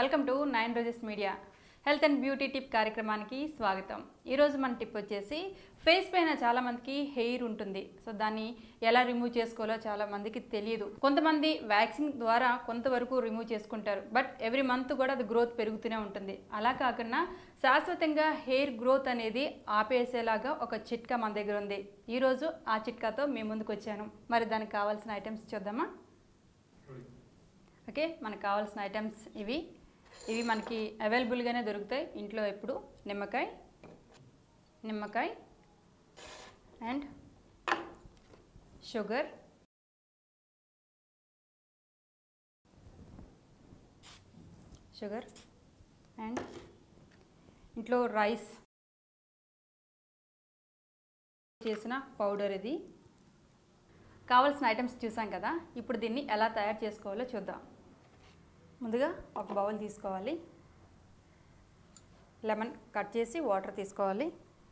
welcome to Nine Roses Media health and beauty tip కార్యక్రమానికి స్వాగతం ఈరోజు మన టిప్ వచ్చేసి ఫేస్ పైన చాలా మందికి హెయిర్ ఉంటుంది సో దాన్ని ఎలా రిమూవ్ చేసుకోవాలో చాలా మందికి తెలియదు కొంతమంది వ్యాక్సిన్ ద్వారా కొంతవరకు రిమూవ్ చేసుకుంటారు బట్ ఎవ్రీ మంత్ కూడా అది గ్రోత్ పెరుగుతూనే ఉంటుంది అలా కాకుండా శాశ్వతంగా హెయిర్ గ్రోత్ అనేది ఆపేసేలాగా ఒక చిట్కా మన దగ్గర ఉంది ఈరోజు ఆ చిట్కాతో మీ ముందుకు వచ్చాను మరి దానికి కావాల్సిన ఐటమ్స్ చూద్దామా ఓకే మనకు కావాల్సిన ఐటమ్స్ ఇవి ఇవి మనకి అవైలబుల్గానే దొరుకుతాయి ఇంట్లో ఎప్పుడు నిమ్మకాయ నిమ్మకాయ అండ్ షుగర్ షుగర్ అండ్ ఇంట్లో రైస్ చేసిన పౌడర్ ఇది కావాల్సిన ఐటమ్స్ చూసాం కదా ఇప్పుడు దీన్ని ఎలా తయారు చేసుకోవాలో చూద్దాం ముందుగా ఒక బౌల్ తీసుకోవాలి లెమన్ కట్ చేసి వాటర్ తీసుకోవాలి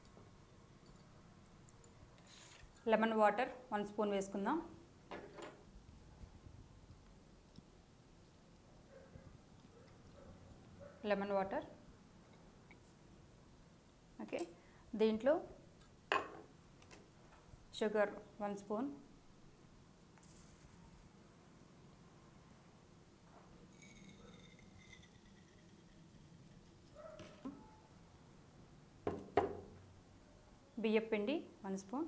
లెమన్ వాటర్ వన్ స్పూన్ వేసుకుందాం లెమన్ వాటర్ ఓకే దీంట్లో షుగర్ వన్ స్పూన్ బియ్యం పిండి వన్ స్పూన్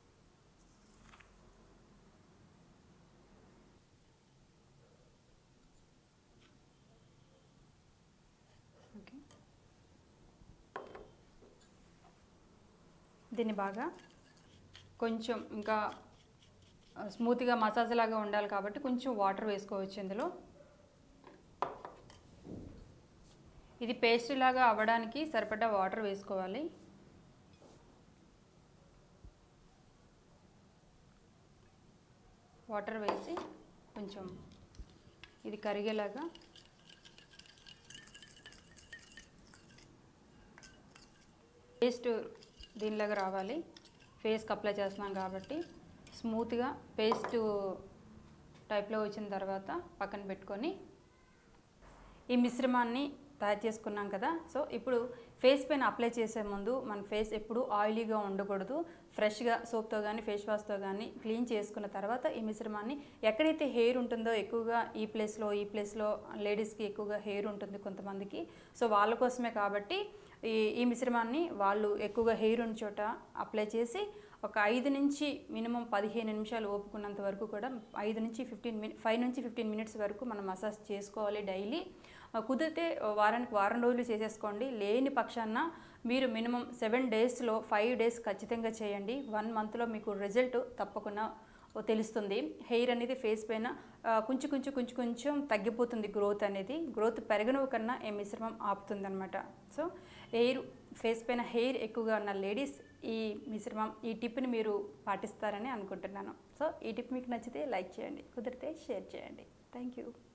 ఓకే దీన్ని బాగా కొంచెం ఇంకా స్మూత్గా మసాజ్ లాగా ఉండాలి కాబట్టి కొంచెం వాటర్ వేసుకోవచ్చు ఇందులో ఇది పేస్ట్ లాగా అవ్వడానికి సరిపడా వాటర్ వేసుకోవాలి వాటర్ వేసి కొంచెం ఇది కరిగేలాగా పేస్ట్ దీనిలాగా రావాలి ఫేస్కి అప్లై చేస్తున్నాం కాబట్టి స్మూత్గా పేస్ట్ టైప్లో వచ్చిన తర్వాత పక్కన పెట్టుకొని ఈ మిశ్రమాన్ని తయారు చేసుకున్నాం కదా సో ఇప్పుడు ఫేస్ పైన అప్లై చేసే ముందు మన ఫేస్ ఎప్పుడు ఆయిలీగా ఉండకూడదు ఫ్రెష్గా సోప్తో కానీ ఫేస్ వాష్తో కానీ క్లీన్ చేసుకున్న తర్వాత ఈ మిశ్రమాన్ని ఎక్కడైతే హెయిర్ ఉంటుందో ఎక్కువగా ఈ ప్లేస్లో ఈ ప్లేస్లో లేడీస్కి ఎక్కువగా హెయిర్ ఉంటుంది కొంతమందికి సో వాళ్ళ కోసమే కాబట్టి ఈ ఈ మిశ్రమాన్ని వాళ్ళు ఎక్కువగా హెయిర్ ఉన్న చోట అప్లై చేసి ఒక ఐదు నుంచి మినిమం పదిహేను నిమిషాలు ఓపుకున్నంత వరకు కూడా ఐదు నుంచి ఫిఫ్టీన్ మినిట్ ఫైవ్ నుంచి ఫిఫ్టీన్ మినిట్స్ వరకు మనం మసాజ్ చేసుకోవాలి డైలీ కుదిరితే వారానికి వారం రోజులు చేసేసుకోండి లేని పక్షాన మీరు మినిమం సెవెన్ డేస్లో ఫైవ్ డేస్ ఖచ్చితంగా చేయండి వన్ మంత్లో మీకు రిజల్ట్ తప్పకుండా తెలుస్తుంది హెయిర్ అనేది ఫేస్ పైన ఆ, కొంచెం కొంచెం కొంచెం కొంచెం తగ్గిపోతుంది గ్రోత్ అనేది గ్రోత్ పెరగనవు కన్నా ఈ మిశ్రమం ఆపుతుంది అనమాట సో హెయిర్ ఫేస్ పైన హెయిర్ ఎక్కువగా ఉన్న లేడీస్ ఈ మిశ్రమం ఈ టిప్ని మీరు పాటిస్తారని అనుకుంటున్నాను సో ఈ టిప్ మీకు నచ్చితే లైక్ చేయండి కుదిరితే షేర్ చేయండి థ్యాంక్ యూ